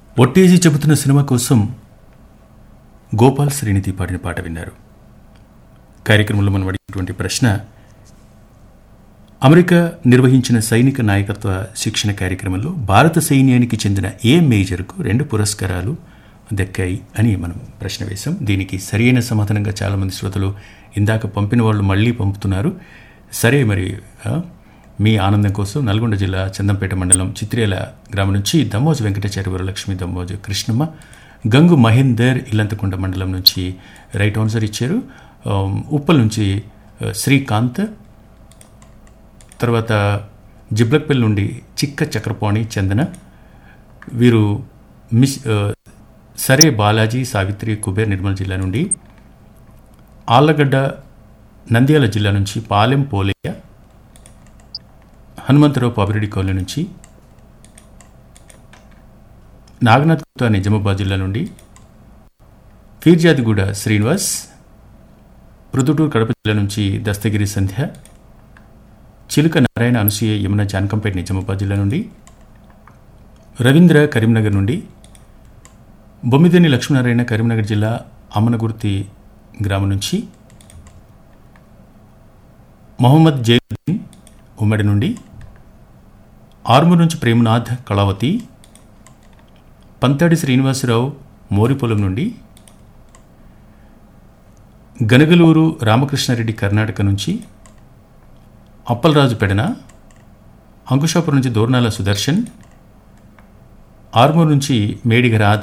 ఒట్టేసి చెబుతున్న సినిమా కోసం గోపాల్ శ్రీనిధి పాడిన పాట విన్నారు కార్యక్రమంలో మనం అడిగినటువంటి ప్రశ్న అమెరికా నిర్వహించిన సైనిక నాయకత్వ శిక్షణ కార్యక్రమంలో భారత సైన్యానికి చెందిన ఏ మేజర్కు రెండు పురస్కారాలు దక్కాయి అని మనం ప్రశ్న వేశాం దీనికి సరైన సమాధానంగా చాలామంది శ్రోతలు ఇందాక పంపిన వాళ్ళు మళ్ళీ పంపుతున్నారు సరే మరి ఆ, మీ ఆనందం కోసం నల్గొండ జిల్లా చందంపేట మండలం చిత్రేల గ్రామం నుంచి దమ్మోజు వెంకటాచార్య వరలక్ష్మి దమ్మోజు కృష్ణమ్మ గంగు మహేందర్ ఇల్లంతకొండ మండలం నుంచి రైట్ ఆన్సర్ ఇచ్చారు ఆ, ఉప్పల్ నుంచి ఆ, శ్రీకాంత్ తర్వాత జిబ్లక్పల్లి నుండి చిక్క చక్రపాణి చందన వీరు మిస్ ఆ, సరే బాలాజీ సావిత్రి కుబేర్ నిర్మల్ జిల్లా నుండి ఆళ్లగడ్డ నంద్యాల జిల్లా నుంచి పాలెం పోలయ్య హనుమంతరావు పాపిరెడ్డి కాలనీ నుంచి నాగనాథ్ గుప్తా నిజామాబాద్ జిల్లా నుండి ఫీర్జాదిగూడ శ్రీనివాస్ ప్రొద్దుటూరు కడప జిల్లా నుంచి దస్తగిరి సంధ్య చిలుక నారాయణ అనసూయ యమున జానకంపేట నిజామాబాద్ జిల్లా నుండి రవీంద్ర కరీంనగర్ నుండి బొమ్మిదేని లక్ష్మీనారాయణ కరీంనగర్ జిల్లా అమ్మనగుర్తి గ్రామం నుంచి మొహమ్మద్ జైనుద్దీన్ ఉమ్మడి నుండి ఆర్మూర్ నుంచి ప్రేమనాథ్ కళావతి పంతాడి శ్రీనివాసరావు మోరిపొలం నుండి గనగలూరు రామకృష్ణారెడ్డి కర్ణాటక నుంచి అప్పలరాజు పెడన అంకుశాపురం నుంచి దూర్నాల సుదర్శన్ ఆర్మూర్ నుంచి మేడిగ రాధ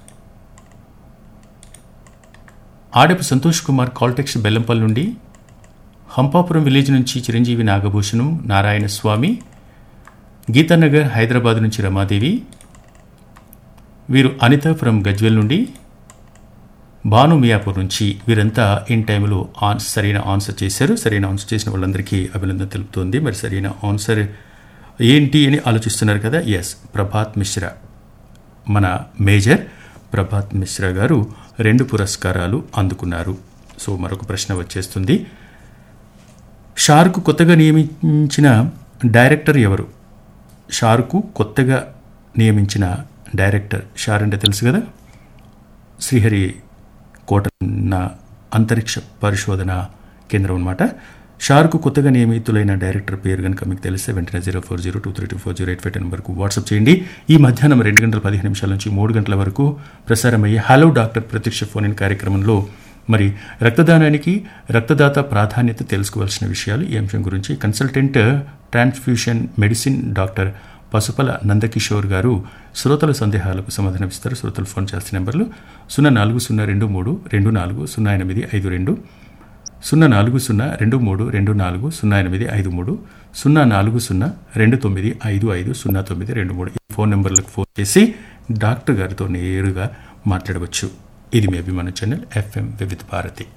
ఆడపు సంతోష్ కుమార్ కాల్టెక్స్ బెల్లంపల్లి నుండి హంపాపురం విలేజ్ నుంచి చిరంజీవి నాగభూషణం నారాయణ స్వామి గీతానగర్ హైదరాబాద్ నుంచి రమాదేవి వీరు అనిత ఫ్రమ్ గజ్వెల్ నుండి భాను మియాపూర్ నుంచి వీరంతా ఇన్ టైంలో ఆన్ సరైన ఆన్సర్ చేశారు సరైన ఆన్సర్ చేసిన వాళ్ళందరికీ అభినందన తెలుపుతోంది మరి సరైన ఆన్సర్ ఏంటి అని ఆలోచిస్తున్నారు కదా ఎస్ ప్రభాత్ మిశ్రా మన మేజర్ ప్రభాత్ మిశ్రా గారు రెండు పురస్కారాలు అందుకున్నారు సో మరొక ప్రశ్న వచ్చేస్తుంది షార్కు కొత్తగా నియమించిన డైరెక్టర్ ఎవరు షార్కు కొత్తగా నియమించిన డైరెక్టర్ షార్ అంటే తెలుసు కదా శ్రీహరి కోటన్న అంతరిక్ష పరిశోధన కేంద్రం అనమాట షార్కు కొత్తగా నియమితులైన డైరెక్టర్ పేరు కనుక మీకు తెలిస్తే వెంటనే zero four zero two three two four zero eight five నెంబర్కు వాట్సాప్ చేయండి ఈ మధ్యాహ్నం రెండు గంటల పదిహేను నిమిషాల నుంచి మూడు గంటల వరకు ప్రసారమయ్యే హలో డాక్టర్ ప్రత్యక్ష ఫోన్ ఇన్ కార్యక్రమంలో మరి రక్తదానానికి రక్తదాత ప్రాధాన్యత తెలుసుకోవాల్సిన విషయాలు ఈ అంశం గురించి consultant transfusion medicine doctor Pasupala Nandakishore garu శ్రోతల సందేహాలకు సమాధానమిస్తారు శ్రోతలు ఫోన్ చేసిన నెంబర్లు సున్నా నాలుగు సున్నా రెండు మూడు రెండు నాలుగు సున్నా ఎనిమిది ఐదు రెండు సున్నా నాలుగు సున్నా రెండు మూడు రెండు నాలుగు సున్నా ఎనిమిది ఐదు మూడు సున్నా నాలుగు సున్నా రెండు తొమ్మిది ఐదు ఐదు సున్నా తొమ్మిది రెండు మూడు ఈ ఫోన్ నెంబర్లకు ఫోన్ చేసి డాక్టర్ గారితో నేరుగా మాట్లాడవచ్చు ఇది మీ అభిమాన ఛానల్ ఎఫ్ఎం వివిధ భారతి